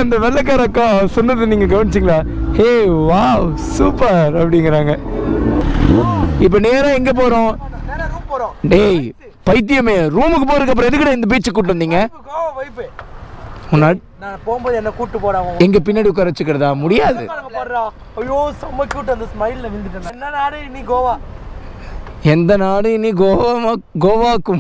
அந்த வெள்ளைக்கார அக்கா சொன்னது நீங்க கவனிச்சிங்களா ஹே வாவ் சூப்பர் அப்படிங்கிறாங்க இப்போ நேரா எங்க போறோம் நேரா ரூம் போறோம் டேய் பைத்தியமே ரூமுக்கு போறதுக்கு அப்புறம் எதுக்குடா இந்த பீச்சுக்கு கூட்டு வந்தீங்க கோவா வைப்பு முன்னாடி நான் போகும்போது என்ன கூட்டு போடா அவன் எங்க பின்னாடி உட்கார வச்சுக்கிறதா முடியாது உட்காருங்க பாருடா ஐயோ செம்ம கூட்டு அந்த ஸ்மைல்ல விழுந்துட்டேன் என்ன நாடு நீ கோவா எந்த நாடு இனி கோவா கோவாக்கும்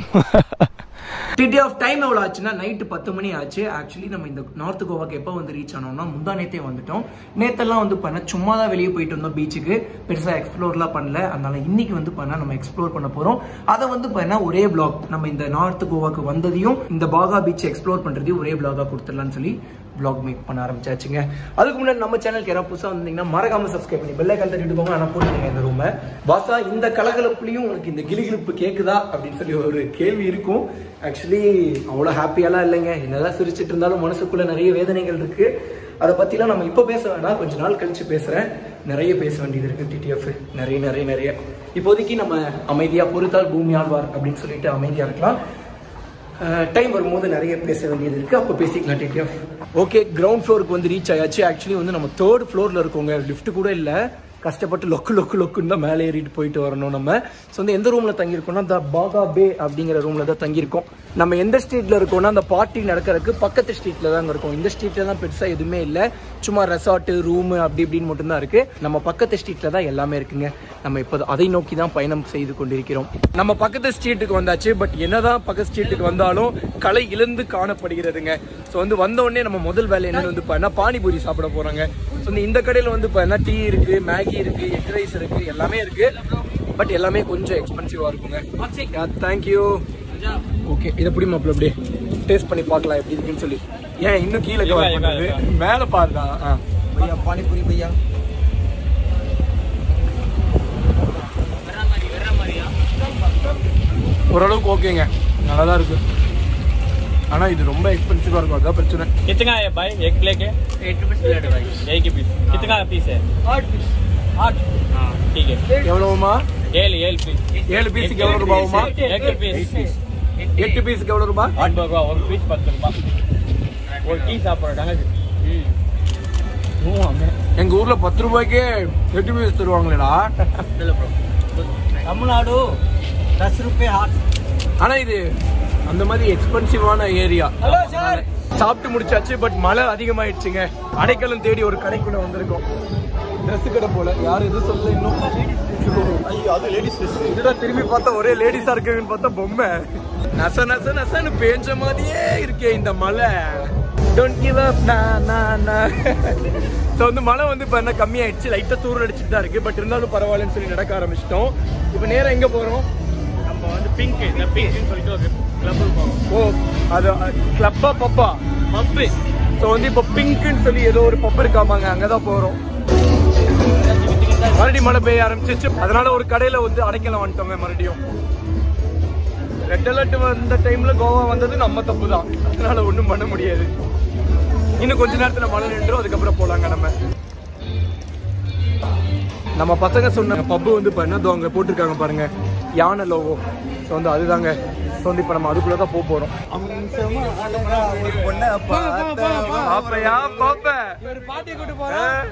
டிடி ஆஃப் டைம் எவ்வளோ ஆச்சுன்னா நைட்டு பத்து மணி ஆச்சு ஆக்சுவலி நம்ம இந்த நார்த் கோவாக்கு எப்போ வந்து ரீச் ஆனோம்னா முந்தா நேத்தே வந்துட்டோம் நேத்தெல்லாம் வந்து பண்ண சும்மா தான் வெளியே போயிட்டு வந்தோம் பீச்சுக்கு பெருசாக எக்ஸ்ப்ளோர்லாம் பண்ணல அதனால இன்னைக்கு வந்து பண்ண நம்ம எக்ஸ்ப்ளோர் பண்ண போகிறோம் அதை வந்து பண்ண ஒரே பிளாக் நம்ம இந்த நார்த் கோவாக்கு வந்ததையும் இந்த பாகா பீச் எக்ஸ்ப்ளோர் பண்ணுறதையும் ஒரே பிளாகாக கொடுத்துடலாம்னு சொல்லி vlog மேக் பண்ண ஆரம்பிச்சாச்சுங்க அதுக்கு முன்னாடி நம்ம சேனலுக்கு யாராவது புதுசாக வந்தீங்கன்னா மறக்காம சப்ஸ்கிரைப் பண்ணி பெல்லை கல் தட்டிட்டு போங்க ஆனால் போட்டுருங்க இந்த ரூமை வாசா இந்த கலகலப்புலையும் உங்களுக்கு இந்த கிளிகிளிப்பு கேட்குதா அப்படின்னு சொல்லி ஒரு கேள்வி இருக்கும் ஆக்சுவலி அவ்வளோ ஹாப்பியெல்லாம் இல்லைங்க என்னதான் சிரிச்சிட்டு இருந்தாலும் மனசுக்குள்ள நிறைய வேதனைகள் இருக்கு அதை பற்றிலாம் நம்ம இப்போ பேச வேணாம் கொஞ்ச நாள் கழிச்சு பேசுகிறேன் நிறைய பேச வேண்டியது இருக்கு டிடிஎஃப் நிறைய நிறைய நிறைய இப்போதைக்கு நம்ம அமைதியாக பொறுத்தால் பூமி ஆழ்வார் அப்படின்னு சொல்லிட்டு அமைதியாக இருக்கலாம் டைம் வரும்போது நிறைய பேச வேண்டியது இருக்கு அப்போ பேசிக்கலாம் டிடிஎஃப் ஓகே கிரவுண்ட் ஃப்ளோருக்கு வந்து ரீச் ஆயாச்சு ஆக்சுவலி வந்து நம்ம தேர்ட் ஃப்ளோரில் இருக்கோங்க லிஃப்ட் கூட இல்லை கஷ்டப்பட்டு லொக்கு லொக்கு லொக்குன்னு தான் மேலே ஏறிட்டு போயிட்டு வரணும் நம்ம ஸோ வந்து எந்த ரூமில் தங்கியிருக்கோம்னா த பாகா பே அப்படிங்கிற ரூமில் தான் தங்கியிருக்கோம் நம்ம எந்த ஸ்ட்ரீட்டில் இருக்கோம்னா அந்த பார்ட்டி நடக்கிறதுக்கு பக்கத்து ஸ்ட்ரீட்டில் தாங்க இருக்கோம் இந்த ஸ்ட்ரீட்டில் தான் பெருசாக எதுவுமே இல்லை சும்மா ரெசார்ட்டு ரூமு அப்படி இப்படின்னு மட்டும்தான் இருக்கு நம்ம பக்கத்து ஸ்ட்ரீட்டில் தான் எல்லாமே இருக்குங்க நம்ம இப்போ அதை நோக்கி தான் பயணம் செய்து கொண்டிருக்கிறோம் நம்ம பக்கத்து ஸ்ட்ரீட்டுக்கு வந்தாச்சு பட் என்னதான் பக்கத்து ஸ்ட்ரீட்டுக்கு வந்தாலும் கலை இழந்து காணப்படுகிறதுங்க ஸோ வந்து வந்த உடனே நம்ம முதல் வேலை என்னன்னு வந்து பார்த்தா பானிபூரி சாப்பிட போறாங்க ஸோ வந்து இந்த கடையில் வந்து பார்த்தா டீ இருக்கு மேகி இருக்கு எக் ரைஸ் இருக்கு எல்லாமே இருக்கு பட் எல்லாமே கொஞ்சம் எக்ஸ்பென்சிவா இருக்குங்க தேங்க்யூ ஓகே இதை பிடி மாப்பிள்ள அப்படியே டேஸ்ட் பண்ணி பார்க்கலாம் எப்படி இருக்குன்னு சொல்லி ஏன் இன்னும் கீழே கவர் பண்ணுறது மேலே பாருடா ஆ भैया पानी पूरी भैया ஓரளவுக்கு ஓகேங்க நல்லா தான் இருக்கு ஆனால் இது ரொம்ப எக்ஸ்பென்சிவாக இருக்கும் அதான் பிரச்சனை कितना है भाई एक प्लेट है एट रुपीज प्लेट है भाई एक ही पीस कितना पीस है आठ पीस आठ हाँ ठीक है எவ்வளவுமா एल एल पीस ஏழு பீஸுக்கு எவ்வளோ ரூபாவுமா एक पीस எட்டு பீஸுக்கு எவ்வளோ ரூபா ஆட் ரூபா ஒரு பீஸ் பத்து ரூபா ஒரு டீ சாப்பிட்றாங்க எங்க ஊர்ல பத்து ரூபாய்க்கே எட்டு பீஸ் தருவாங்களேடா तमिलनाडु दस रुपए हाथ ஆனா இது அந்த மாதிரி எக்ஸ்பென்சிவான ஏரியா हेलो सर சாப்பிட்டு முடிச்சாச்சு பட் மழை அதிகமாயிடுச்சுங்க அடைக்கலம் தேடி ஒரு கடைக்குள்ள வந்திருக்கோம் ட்ரெஸ் கடை போல யாரும் எதுவும் சொல்ல இன்னும் ஐயோ அது லேடிஸ் இதுடா திரும்பி பார்த்தா ஒரே லேடிஸா இருக்குன்னு பார்த்தா பொம்மை நச நச நசன்னு பேஞ்ச மாதிரியே இருக்கே இந்த மழை டோன்ட் கிவ் அப் ஸோ வந்து மழை வந்து இப்போ என்ன கம்மியாயிடுச்சு லைட்டாக தூரம் அடிச்சுட்டு தான் இருக்கு பட் இருந்தாலும் பரவாயில்லன்னு சொல்லி நடக்க ஆரம்பிச்சிட்டோம் இப்போ நேரா எங்க போறோம் நம்ம வந்து பிங்க் இந்த பிங்க்னு சொல்லிட்டு ஒரு கிளப்புக்கு போவோம் ஓ அது கிளப்பா பப்பா பப்பு ஸோ வந்து இப்போ பிங்க்னு சொல்லி ஏதோ ஒரு பப்பு இருக்காமாங்க அங்கே தான் போகிறோம் மறுபடியும் மழை பெய்ய ஆரம்பிச்சிச்சு அதனால ஒரு கடையில் வந்து அடைக்கலம் வந்துட்டோங்க மறுபடியும் ரெட் அலர்ட் வந்த டைம்ல கோவா வந்தது நம்ம தப்பு தான் அதனால ஒன்றும் பண்ண முடியாது இன்னும் கொஞ்ச நேரத்தில் மழை நின்றும் அதுக்கப்புறம் போலாங்க நம்ம நம்ம பசங்க சொன்ன பப்பு வந்து இப்போ என்னதோ அங்கே போட்டிருக்காங்க பாருங்க யானை லோவோ ஸோ வந்து அதுதாங்க ஸோ வந்து இப்போ நம்ம அதுக்குள்ளே தான் போக போகிறோம் ஒரு பொண்ணை பார்த்தேன் பாப்பையா பாப்ப ஒரு பாட்டி கூட்டு போறேன்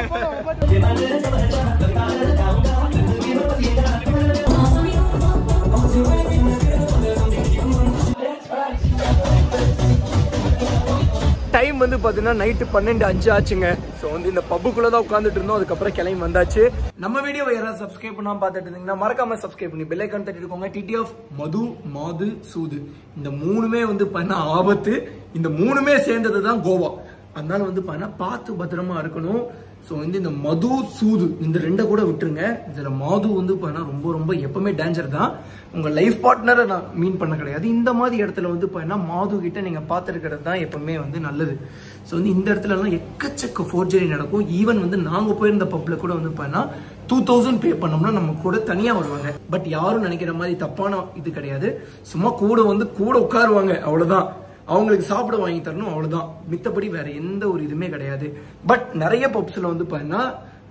டைம் வந்து பார்த்தீங்கன்னா நைட்டு பன்னெண்டு அஞ்சு ஆச்சுங்க ஸோ வந்து இந்த பப்புக்குள்ளே தான் உட்காந்துட்டு இருந்தோம் அதுக்கப்புறம் கிளம்பி வந்தாச்சு நம்ம வீடியோவை யாராவது சப்ஸ்கிரைப் பண்ணாம பார்த்துட்டு இருந்தீங்கன்னா மறக்காம சப்ஸ்கிரைப் பண்ணி பெல் ஐக்கான் தட்டி இருக்கோங்க டிடி ஆஃப் மது மாது சூது இந்த மூணுமே வந்து பண்ண ஆபத்து இந்த மூணுமே சேர்ந்தது தான் கோவா அதனால வந்து பண்ண பார்த்து பத்திரமா இருக்கணும் ஸோ வந்து இந்த மது சூது இந்த ரெண்டை கூட விட்டுருங்க இதில் மாது வந்து பண்ணா ரொம்ப ரொம்ப எப்பவுமே டேஞ்சர் தான் உங்கள் லைஃப் பார்ட்னரை நான் மீன் பண்ண கிடையாது இந்த மாதிரி இடத்துல வந்து பண்ணா மாது கிட்ட நீங்கள் பார்த்துருக்கிறது தான் எப்பவுமே வந்து நல்லது ஸோ வந்து இந்த இடத்துலலாம் எக்கச்சக்க ஃபோர்ஜரி நடக்கும் ஈவன் வந்து நாங்கள் போயிருந்த பப்பில் கூட வந்து பண்ணா டூ தௌசண்ட் பே பண்ணோம்னா நம்ம கூட தனியாக வருவாங்க பட் யாரும் நினைக்கிற மாதிரி தப்பான இது கிடையாது சும்மா கூட வந்து கூட உட்காருவாங்க அவ்வளோதான் அவங்களுக்கு சாப்பிட வாங்கி தரணும் அவ்வளவுதான் மித்தபடி வேற எந்த ஒரு இதுவுமே கிடையாது பட் நிறைய பப்ஸ்ல வந்து பார்த்தீங்கன்னா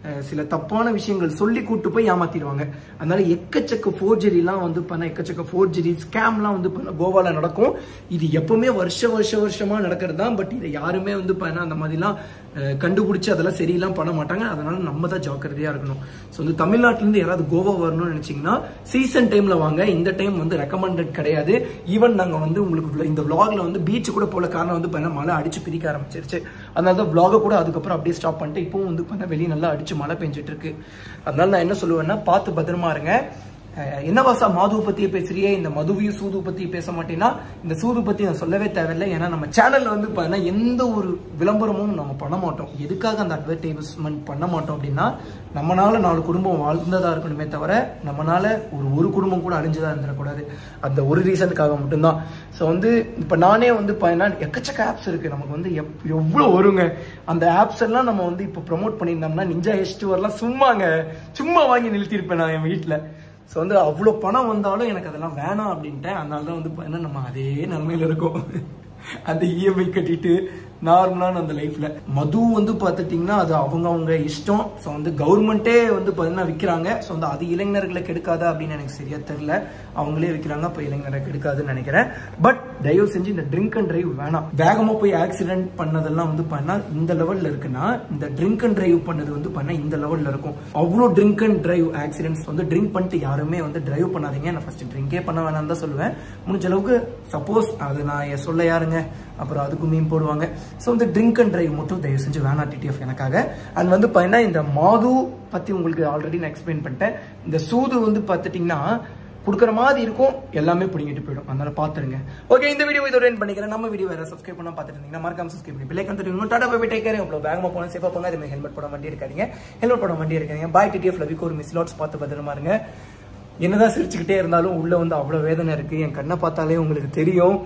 அஹ், சில தப்பான விஷயங்கள் சொல்லி கூட்டு போய் ஏமாத்திடுவாங்க அதனால எக்கச்சக்க ஃபோர்ஜரிலாம் வந்து பண்ண எக்கச்சக்க ஃபோர்ஜரி ஸ்கேம்லாம் வந்து பண்ண கோவால நடக்கும் இது எப்பவுமே வருஷ வருஷ வருஷமா நடக்கிறது தான் பட் இதை யாருமே வந்து பண்ண அந்த மாதிரிலாம் அஹ், கண்டுபிடிச்சு அதெல்லாம் சரியெல்லாம் பண்ண மாட்டாங்க அதனால நம்ம தான் ஜாக்கிரதையா இருக்கணும் ஸோ வந்து தமிழ்நாட்டிலேருந்து யாராவது கோவா வரணும்னு நினைச்சீங்கன்னா சீசன் டைம்ல வாங்க இந்த டைம் வந்து ரெக்கமெண்டட் கிடையாது ஈவன் நாங்க வந்து உங்களுக்கு vlog- இந்த vlogல வந்து பீச் கூட போல காரணம் வந்து பண்ண மழை அடிச்சு பிரிக்க ஆரம்பிச்சிருச்சு அதனால தான் vlog கூட அதுக்கப்புறம் அப்படியே ஸ்டாப் பண்ணிட்டு இப்பவும் வந்து பண்ண வெளியே நல்லா அடிச்சு மழை பெஞ்சிட்டு இருக்கு அதனால நான் என்ன சொல்லுவேன்னா பார்த்து பத்திரமா இருங்க அஹ் என்ன வாசா மாதுவை பத்தியே பேசுறியே இந்த மதுவையும் சூது பத்தி பேச மாட்டேன்னா இந்த சூது பத்தி நான் சொல்லவே தேவையில்லை ஏன்னா நம்ம சேனல்ல வந்து பார்த்தீங்கன்னா எந்த ஒரு விளம்பரமும் நம்ம பண்ண மாட்டோம் எதுக்காக அந்த அட்வர்டைஸ்மெண்ட் பண்ண மாட்டோம் அப்படின்னா நம்மனால நாலு குடும்பம் வாழ்ந்ததா இருக்கணுமே தவிர நம்மனால ஒரு ஒரு குடும்பம் கூட அழிஞ்சதா இருந்துடக்கூடாது அந்த ஒரு ரீசனுக்காக மட்டும்தான் ஸோ வந்து இப்போ நானே வந்து பார்த்தீங்கன்னா எக்கச்சக்க ஆப்ஸ் இருக்கு நமக்கு வந்து எப் எவ்வளோ வருங்க அந்த ஆப்ஸ் எல்லாம் நம்ம வந்து இப்போ ப்ரோமோட் பண்ணியிருந்தோம்னா நிஞ்சா ஹெச் வரலாம் சும்மாங்க சும்மா வாங்கி நிறுத்தியிருப்பேன் நான் என் வீட்டில் ஸோ வந்து அவ்வளோ பணம் வந்தாலும் எனக்கு அதெல்லாம் வேணாம் அப்படின்ட்டேன் அதனால தான் வந்து பார்த்தீங்கன்னா நம்ம அதே நிலமையில இருக்கோம் அந்த இஎம்ஐ கட்டிட்டு நார்மலான அந்த லைஃப்ல மது வந்து பார்த்துட்டிங்கன்னா அது அவங்க அவங்க இஷ்டம் ஸோ வந்து கவர்மெண்ட்டே வந்து பார்த்தீங்கன்னா விற்கிறாங்க ஸோ வந்து அது இளைஞர்களை கெடுக்காதா அப்படின்னு எனக்கு சரியா தெரியல அவங்களே விற்கிறாங்க அப்போ இளைஞரை கெடுக்காதுன்னு நினைக்கிறேன் பட் தயவு செஞ்சு இந்த ட்ரிங்க் அண்ட் டிரைவ் வேணாம் வேகமாக போய் ஆக்சிடென்ட் பண்ணதெல்லாம் வந்து பண்ணா இந்த லெவலில் இருக்குன்னா இந்த ட்ரிங்க் அண்ட் டிரைவ் பண்ணது வந்து பண்ணா இந்த லெவலில் இருக்கும் அவ்வளோ ட்ரிங்க் அண்ட் டிரைவ் ஆக்சிடென்ட்ஸ் வந்து ட்ரிங்க் பண்ணிட்டு யாருமே வந்து டிரைவ் பண்ணாதீங்க நான் ஃபர்ஸ்ட் ட்ரிங்கே பண்ண வேணாம்னு தான் சொல்லுவேன் முடிஞ்ச அளவுக்கு சப்போஸ் அது நான் என் சொல்ல யாருங்க அப்புறம் அதுக்கு மீன் போடுவாங்க ஸோ இந்த ட்ரிங்க் அண்ட் டிரைவ் மட்டும் தயவு செஞ்சு வேணாம் டிடிஎஃப் எனக்காக அண்ட் வந்து பார்த்தீங்கன்னா இந்த மாது பற்றி உங்களுக்கு ஆல்ரெடி நான் எக்ஸ்பிளைன் பண்ணிட்டேன் இந்த சூது வந்து பார்த்துட்டிங்கன்னா கொடுக்குற மாதிரி இருக்கும் எல்லாமே பிடிங்கிட்டு போயிடும் அதனால பார்த்துருங்க ஓகே இந்த வீடியோ இதோட என் பண்ணிக்கிறேன் நம்ம வீடியோ வேற சப்ஸ்கிரைப் பண்ணா பார்த்துட்டு இருந்தீங்கன்னா மறக்காம சப்ஸ்கிரைப் பண்ணி பிள்ளை கந்துட்டு டாடா போய் டேக் கேர் அவ்வளோ வேகமாக போனால் சேஃபாக போங்க அதே மாதிரி ஹெல்மெட் போட வண்டி இருக்காதீங்க ஹெல்மெட் போட வண்டி இருக்காதீங்க பாய் டிடிஎஃப் லவிக்கு ஒரு மிஸ் லாட்ஸ் பார்த்து பத்திரமா இருங்க என்னதான் சிரிச்சுக்கிட்டே இருந்தாலும் உள்ள வந்து அவ்வளோ வேதனை இருக்கு என் கண்ணை பார்த்தாலே உங்களுக்கு தெரியும்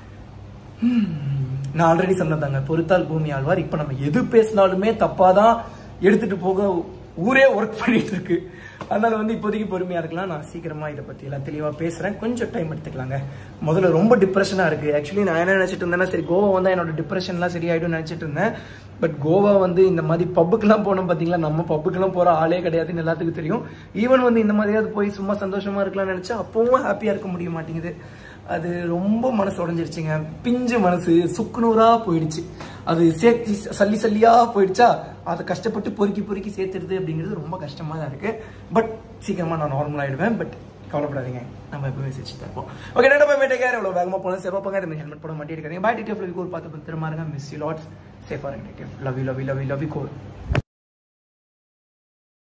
நான் ஆல்ரெடி சொன்னதாங்க பொறுத்தால் பூமி ஆழ்வார் இப்போ நம்ம எது பேசினாலுமே தப்பாதான் எடுத்துட்டு போக ஊரே ஒர்க் பண்ணிட்டு இருக்கு அதனால வந்து இப்போதைக்கு பொறுமையா இருக்கலாம் நான் சீக்கிரமா இதை பத்தி எல்லாம் தெளிவா பேசுறேன் கொஞ்சம் டைம் எடுத்துக்கலாங்க முதல்ல ரொம்ப டிப்ரெஷனா இருக்கு ஆக்சுவலி நான் என்ன நினைச்சிட்டு இருந்தேன்னா சரி கோவா வந்தா என்னோட டிப்ரெஷன்லாம் சரியாயிடும் நினைச்சிட்டு இருந்தேன் பட் கோவா வந்து இந்த மாதிரி பப்புக்கெல்லாம் போனோம் பாத்தீங்களா நம்ம பப்புக்கெல்லாம் போற ஆளே கிடையாதுன்னு எல்லாத்துக்கும் தெரியும் ஈவன் வந்து இந்த மாதிரியாவது போய் சும்மா சந்தோஷமா இருக்கலாம்னு நினைச்சா அப்பவும் ஹாப்பியா இருக்க முடிய மாட்டேங்குது அது ரொம்ப மனசு உடஞ்சிருச்சுங்க பிஞ்சு மனசு சுக்குநூறா போயிடுச்சு அது சேர்த்து சல்லி சல்லியா போயிடுச்சா அதை கஷ்டப்பட்டு பொறுக்கி பொறுக்கி சேர்த்துறது அப்படிங்கிறது ரொம்ப கஷ்டமா தான் இருக்கு பட் சீக்கிரமா நான் நார்மல் ஆயிடுவேன் பட் கவலைப்படாதீங்க நம்ம எப்பவுமே சிரிச்சு தருப்போம் ஓகே நட போய் கேர் எவ்வளோ வேகமாக போனால் சேஃபாக போங்க இந்த ஹெல்மெட் போட மாட்டே இருக்காங்க பாய் டிடிஎஃப் லவ் கோல் பார்த்து பத்திரமா இருங்க மிஸ் யூ லாட்ஸ் சேஃபாக இருங்க love you love you love you love you goal